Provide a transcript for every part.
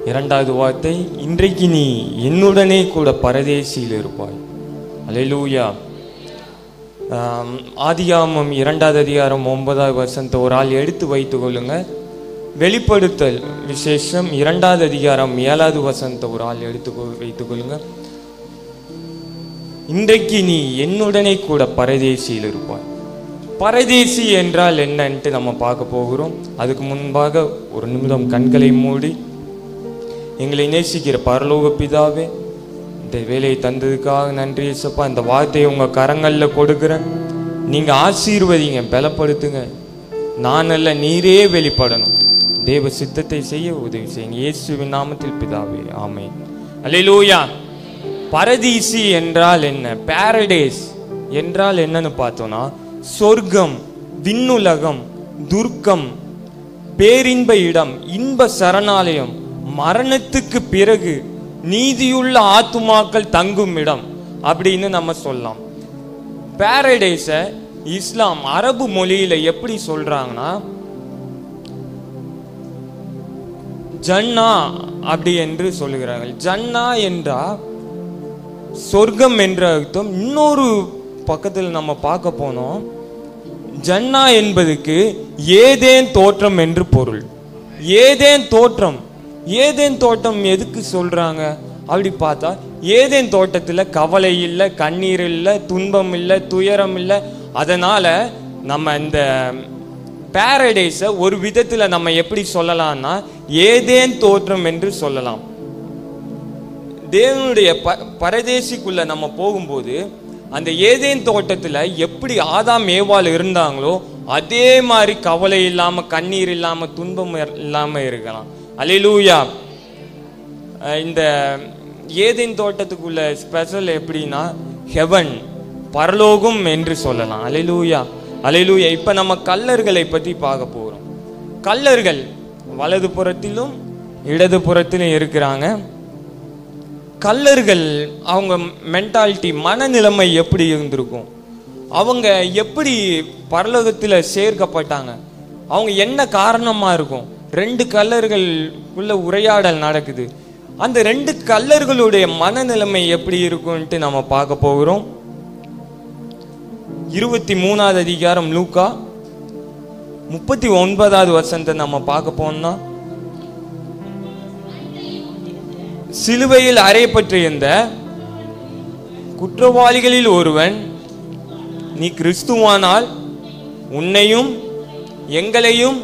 இரண்டாவது வார்த்தை இன்றைக்கு நீ என்னுடனே கூட பரதேசியில் இருப்பாய் அல்லேலூயா ஆம், ஆதியாமம் இரண்டாவது அதிகாரம் ஒன்பதாவது வசனத்தை ஒரு ஆள் எடுத்து வைத்துக் கொள்ளுங்க வெளிப்படுத்தல் விசேஷம் இரண்டாவது அதிகாரம் ஏழாவது வசனத்தை ஒரு ஆள் எடுத்து கொ- வைத்துக் கொள்ளுங்க இன்றைக்கு நீ என்னுடனே கூட பரதேசியில் இருப்பாய் பரதேசி என்றால் என்னன்ட்டு நம்ம பார்க்க போகிறோம் அதுக்கு முன்பாக ஒரு நிமிடம் கண்களை மூடி எங்களை நேசிக்கிற பரலோக பிதாவே இந்த வேலையை தந்ததுக்காக நன்றி இயேசப்பா இந்த வார்த்தையை உங்க கரங்கள்ல கொடுக்குறேன் நீங்க ஆசீர்வதிங்க பலப்படுத்துங்க நான் அல்ல நீரே வெளிப்படணும் தேவ சித்தத்தை செய்ய உதவி செய்யுங்க இயேசுவின் நாமத்தில் பிதாவே ஆமென் அல்லேலூயா பரதீசி என்றால் என்ன பாரடைஸ் என்றால் என்னன்னு பார்த்தோம்னா சொர்க்கம் விண்ணுலகம் துர்க்கம் பேரின்ப இடம் இன்ப சரணாலயம் மரணத்துக்கு பிறகு நீதியுள்ள ஆத்துமாக்கள் தங்கும் இடம் அப்படின்னு நம்ம சொல்லலாம் பாரடைஸ இஸ்லாம் அரபு மொழியில எப்படி சொல்றாங்கன்னா ஜன்னா அப்படி என்று சொல்லுகிறார்கள் ஜன்னா என்றா சொர்க்கம் என்ற அர்த்தம் இன்னொரு பக்கத்தில் நம்ம பார்க்க போனோம் ஜன்னா என்பதுக்கு ஏதேன் தோற்றம் என்று பொருள் ஏதேன் தோற்றம் ஏதேன் தோட்டம் எதுக்கு சொல்றாங்க அப்படி பார்த்தா ஏதேன் தோட்டத்துல கவலை இல்லை கண்ணீர் இல்லை துன்பம் இல்லை துயரம் இல்லை அதனால நம்ம இந்த பாரடைஸை ஒரு விதத்துல நம்ம எப்படி சொல்லலாம்னா ஏதேன் தோற்றம் என்று சொல்லலாம் தேவனுடைய ப பரதேசிக்குள்ள நம்ம போகும்போது அந்த ஏதேன் தோட்டத்துல எப்படி ஆதாம் ஏவாள் இருந்தாங்களோ அதே மாதிரி கவலை இல்லாம கண்ணீர் இல்லாம துன்பம் இர்- இல்லாம இருக்கலாம் அலையிலூயா இந்த ஏதேன் தோட்டத்துக்குள்ள ஸ்பெஷல் எப்படின்னா ஹெவன் பரலோகம் என்று சொல்லலாம் அலையிலூயா அலையிலூயா இப்ப நம்ம கல்லர்களை பத்தி பார்க்க போறோம் கல்லர்கள் வலது புறத்திலும் இடது புறத்திலும் இருக்கிறாங்க கல்லர்கள் அவங்க மென்டாலிட்டி மனநிலைமை எப்படி இருந்திருக்கும் அவங்க எப்படி பரலோகத்தில் சேர்க்கப்பட்டாங்க அவங்க என்ன காரணமா இருக்கும் ரெண்டு கல்லர்களுக்குள்ள உரையாடல் நடக்குது அந்த ரெண்டு கல்லர்களுடைய மனநிலைமை எப்படி இருக்கும்ட்டு நம்ம பார்க்க போகிறோம் இருபத்தி மூணாவது அதிகாரம் லூக்கா முப்பத்தி ஒன்பதாவது வசனத்தை நம்ம பார்க்க போனோம்னா சிலுவையில் அறையப்பட்டிருந்த குற்றவாளிகளில் ஒருவன் நீ கிறிஸ்துவானால் உன்னையும் எங்களையும்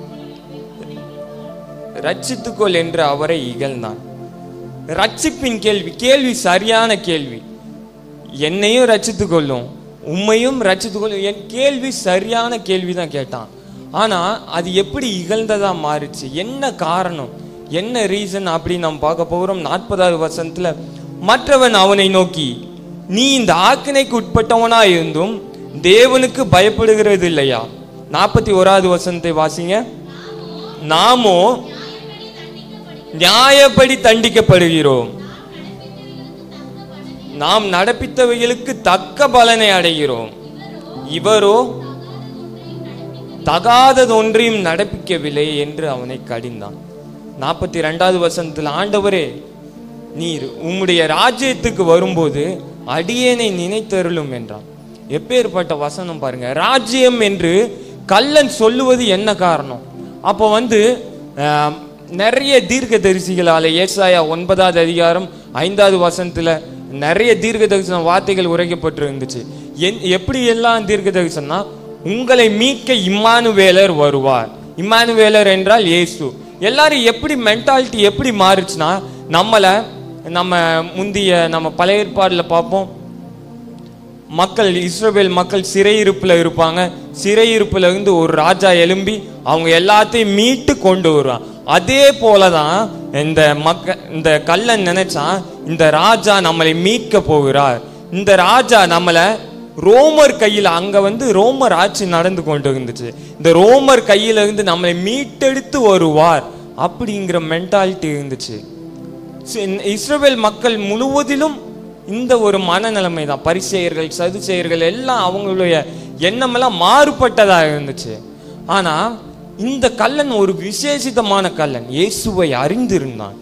ரட்சித்துக்கொள் என்று அவரை இகழ்ந்தான் ரட்சிப்பின் கேள்வி கேள்வி சரியான கேள்வி என்னையும் ரட்சித்துக் கொள்ளும் உம்மையும் ரட்சித்துக் கொள்ளும் என் கேள்வி சரியான கேள்வி தான் கேட்டான் ஆனா அது எப்படி இகழ்ந்ததா மாறுச்சு என்ன காரணம் என்ன ரீசன் அப்படி நாம் பார்க்க போகிறோம் நாற்பதாவது வசனத்துல மற்றவன் அவனை நோக்கி நீ இந்த ஆக்கினைக்கு உட்பட்டவனா இருந்தும் தேவனுக்கு பயப்படுகிறது இல்லையா நாற்பத்தி ஓராவது வசனத்தை வாசிங்க நாமோ நியாயப்படி தண்டிக்கப்படுகிறோம் நாம் நடப்பித்தவைகளுக்கு தக்க பலனை அடைகிறோம் இவரோ தகாததொன்றையும் நடப்பிக்கவில்லை என்று அவனை கடிந்தான் நாற்பத்தி ரெண்டாவது வசனத்தில் ஆண்டவரே நீர் உம்முடைய ராஜ்யத்துக்கு வரும்போது அடியேனை நினைத்தருளும் என்றான் எப்பேற்பட்ட வசனம் பாருங்க ராஜ்யம் என்று கள்ளன் சொல்லுவது என்ன காரணம் அப்போ வந்து ஆஹ், நிறைய தீர்க்க தரிசிகளால ஏசாயா ஒன்பதாவது அதிகாரம் ஐந்தாவது வசனத்துல நிறைய தீர்க்க தரிசன வார்த்தைகள் உரைக்கப்பட்டு இருந்துச்சு என் எப்படி எல்லாம் தீர்க்க தரிசனம்னா உங்களை மீட்க இம்மானுவேலர் வருவார் இம்மானுவேலர் என்றால் இயேசு எல்லாரும் எப்படி மென்டாலிட்டி எப்படி மாறுச்சுன்னா நம்மளை நம்ம முந்திய நம்ம பழைய ஏற்பாடுல பார்ப்போம் மக்கள் இஸ்ரவேல் மக்கள் சிறையிருப்புல இருப்பாங்க சிறையிருப்புல இருந்து ஒரு ராஜா எழும்பி அவங்க எல்லாத்தையும் மீட்டு கொண்டு வருவான் அதே போலதான் இந்த மக்க இந்த கள்ளன் நினைச்சான் இந்த ராஜா நம்மளை மீட்க போகிறார் இந்த ராஜா நம்மளை ரோமர் கையில் அங்க வந்து ரோமர் ஆட்சி நடந்து கொண்டு இருந்துச்சு இந்த ரோமர் கையில இருந்து நம்மளை மீட்டெடுத்து வருவார் அப்படிங்கிற மென்டாலிட்டி இருந்துச்சு சி- இஸ்ரவேல் மக்கள் முழுவதிலும் இந்த ஒரு மனநிலைமை தான் பரிசெயர்கள் சதுசெயர்கள் எல்லாம் அவங்களுடைய எண்ணமெல்லாம் மாறுபட்டதாக இருந்துச்சு ஆனா இந்த கள்ளன் ஒரு விசேஷிதமான கள்ளன் இயேசுவை அறிந்திருந்தான்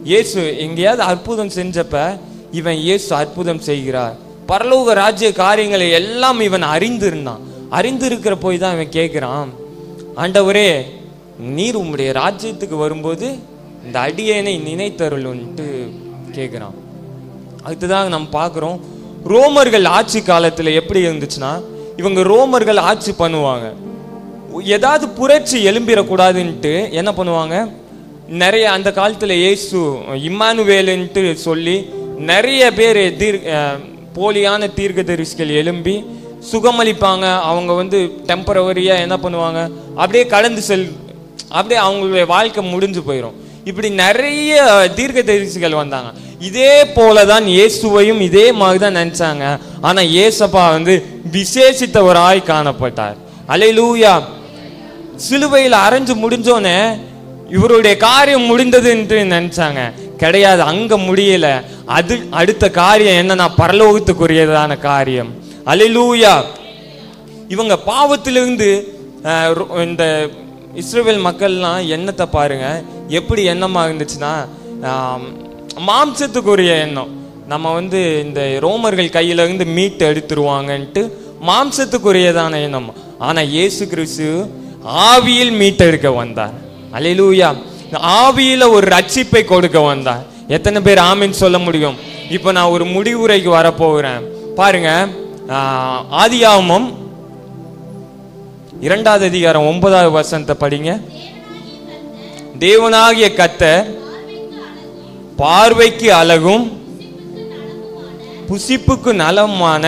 இயேசு எங்கேயாவது அற்புதம் செஞ்சப்ப இவன் இயேசு அற்புதம் செய்கிறார் பரலோக ராஜ்ய காரியங்களை எல்லாம் இவன் அறிந்திருந்தான் அறிந்திருக்கிற போய் தான் இவன் கேட்கிறான் ஆண்டவரே நீர் உம்முடைய ராஜ்யத்துக்கு வரும்போது இந்த அடியேனை நினைத்தருளுன்ட்டு கேட்குறான் அடுத்ததாக நம்ம பார்க்குறோம் ரோமர்கள் ஆட்சி காலத்தில் எப்படி இருந்துச்சுன்னா இவங்க ரோமர்கள் ஆட்சி பண்ணுவாங்க ஏதாவது புரட்சி எழும்பிடக்கூடாதுன்ட்டு என்ன பண்ணுவாங்க நிறைய அந்த காலத்தில் இயேசு இம்மானுவேலுன்ட்டு சொல்லி நிறைய பேர் தீர் அஹ், போலியான தீர்க்கதரிசிகள் எழும்பி சுகமளிப்பாங்க அவங்க வந்து டெம்பரவரியாக என்ன பண்ணுவாங்க அப்படியே கடந்து செல் அப்படியே அவங்களுடைய வாழ்க்கை முடிஞ்சு போயிடும் இப்படி நிறைய தீர்க்கதரிசிகள் வந்தாங்க இதே போல தான் இயேசுவையும் இதே மாதிரி தான் நினைச்சாங்க ஆனா இயேசப்பா வந்து விசேஷித்தவராய் காணப்பட்டார் அலையிலூயா சிலுவையில் அரைஞ்சு முடிஞ்சோனே இவருடைய காரியம் முடிந்ததுன்னு நினைச்சாங்க கிடையாது அங்க முடியல அது அடுத்த காரியம் என்னன்னா பரலோகத்துக்குரியதான காரியம் அலையிலூயா இவங்க பாவத்திலிருந்து அஹ், ரொ- இந்த இஸ்ரேல் மக்கள்லாம் எண்ணத்தை பாருங்க எப்படி எண்ணமா இருந்துச்சுன்னா ஆம், மாம்சத்துக்குரிய எண்ணம் நம்ம வந்து இந்த ரோமர்கள் கையில இருந்து மீட்டு எடுத்துருவாங்கன்ட்டு மாம்சத்துக்குரியதான எண்ணம் ஆனா இயேசு கிறிஸ்து ஆவியில் மீட்டெடுக்க வந்தார் அல்லேலூயா ஆவியில ஒரு ரட்சிப்பை கொடுக்க வந்தார் எத்தனை பேர் ஆமின்னு சொல்ல முடியும் இப்போ நான் ஒரு முடிவுரைக்கு வரப்போகிறேன் பாருங்க ஆஹ், ஆதியாகமம் இரண்டாவது அதிகாரம் ஒன்பதாவது வசனத்தை படிங்க தேவனாகிய கத்தர் பார்வைக்கு அழகும் புசிப்புக்கு நலமான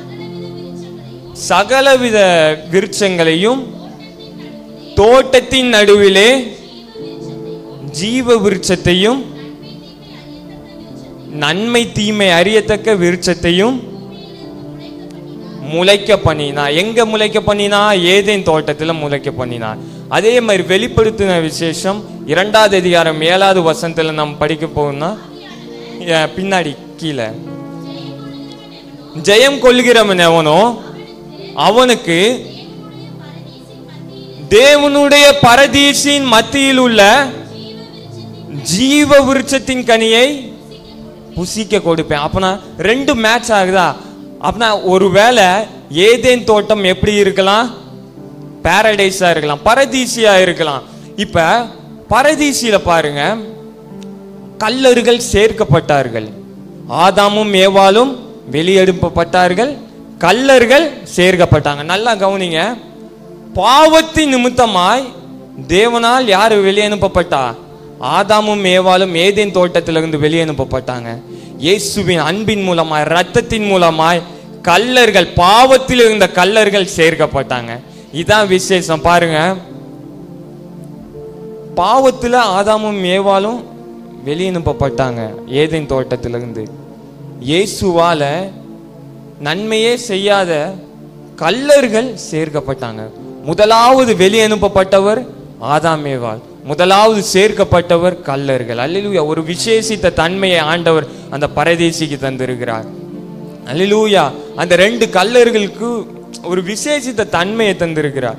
சகலவித விருட்சங்களையும் தோட்டத்தின் நடுவிலே ஜீவ விருட்சத்தையும் நன்மை தீமை அறியத்தக்க விருட்சத்தையும் முளைக்க பண்ணினா எங்க முளைக்க பண்ணினா ஏதேன் தோட்டத்துல முளைக்க பண்ணினா அதே மாதிரி வெளிப்படுத்தின விசேஷம் இரண்டாவது அதிகாரம் ஏழாவது வசனத்துல நம்ம படிக்க போகணும்னா அஹ், பின்னாடி கீழே ஜெயம் கொள்கிறவன் எவனோ அவனுக்கு தேவனுடைய பரதீசின் மத்தியில் உள்ள ஜீவ விருட்சத்தின் கனியை புசிக்க கொடுப்பேன் அப்பனா ரெண்டு மேட்ச் ஆகுதா அப்பனா ஒருவேளை ஏதேன் தோட்டம் எப்படி இருக்கலாம் பாரடைஸா இருக்கலாம் பரதீசியா இருக்கலாம் இப்ப பரதீசியில பாருங்க கல்லர்கள் சேர்க்கப்பட்டார்கள் ஆதாமும் ஏவாளும் வெளியெடுப்பப்பட்டார்கள் கல்லர்கள் சேர்க்கப்பட்டாங்க நல்லா கவனிங்க பாவத்தின் நிமித்தமாய் தேவனால் யார் வெளியனுப்பப்பட்டா ஆதாமும் ஏவாளும் ஏதேன் தோட்டத்திலிருந்து வெளியனுப்பப்பட்டாங்க இயேசுவின் அன்பின் மூலமாய் ரத்தத்தின் மூலமாய் கல்லர்கள் பாவத்தில் இருந்த கல்லர்கள் சேர்க்கப்பட்டாங்க இதான் விசேஷம் பாருங்க பாவத்துல ஆதாமும் ஏவாளும் வெளியனுப்பப்பட்டாங்க ஏதேன் தோட்டத்திலிருந்து இயேசுவால நன்மையே செய்யாத கல்லர்கள் சேர்க்கப்பட்டாங்க முதலாவது வெளியனுப்பப்பட்டவர் ஆதாம் ஏவாள் முதலாவது சேர்க்கப்பட்டவர் கல்லர்கள் அல்லேலூயா ஒரு விசேஷித்த தன்மையை ஆண்டவர் அந்த பரதேசிக்கு தந்திருக்கிறார் அல்லேலூயா அந்த ரெண்டு கல்லர்களுக்கு ஒரு விசேஷித்த தன்மையை தந்திருக்கிறார்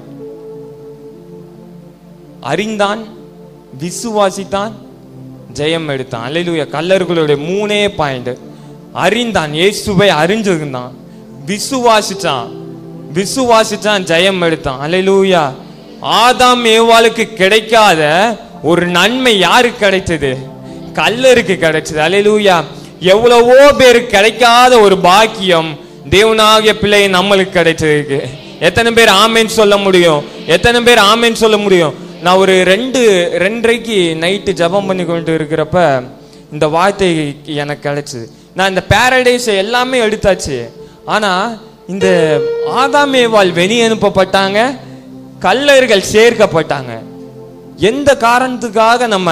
அறிந்தான் விசுவாசித்தான் ஜெயம் எடுத்தான் அல்லேலூயா கல்லர்களுடைய மூணே பாயிண்ட் அறிந்தான் இயேசுவை அறிஞ்சிருந்தான் விசுவாசிச்சான் விசுவாசிச்சான் ஜெயம் எடுத்தான் அல்லேலூயா ஆதாம் ஏவாளுக்கு கிடைக்காத ஒரு நன்மை யாருக்கு கிடைச்சது கல்லருக்கு கிடைச்சது அல்லேலூயா எவ்வளவோ பேருக்கு கிடைக்காத ஒரு பாக்கியம் தேவனாகிய பிள்ளை நம்மளுக்கு கிடைச்சிருக்கு எத்தனை பேர் ஆமேன்னு சொல்ல முடியும் எத்தனை பேர் ஆமேன்னு சொல்ல முடியும் நான் ஒரு ரெண்டு ரெண்டரைக்கு நைட்டு ஜெபம் பண்ணி கொண்டு இருக்கிறப்ப இந்த வார்த்தை எனக்கு கிடைச்சது நான் இந்த பேரடைஸை எல்லாமே எடுத்தாச்சு ஆனா இந்த ஆதாமேவால் வெளியே அனுப்பப்பட்டாங்க கல்லர்கள் சேர்க்கப்பட்டாங்க எந்த காரணத்துக்காக நம்ம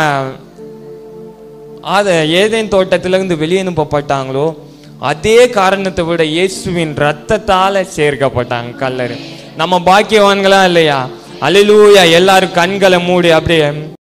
ஆத ஏதேன் தோட்டத்திலிருந்து வெளியே அனுப்பப்பட்டாங்களோ அதே காரணத்தை விட இயேசுவின் ரத்தத்தால சேர்க்கப்பட்டாங்க கல்லர் நம்ம பாக்கியவான்களா இல்லையா அல்லேலூயா எல்லாரும் கண்களை மூடி அப்படியே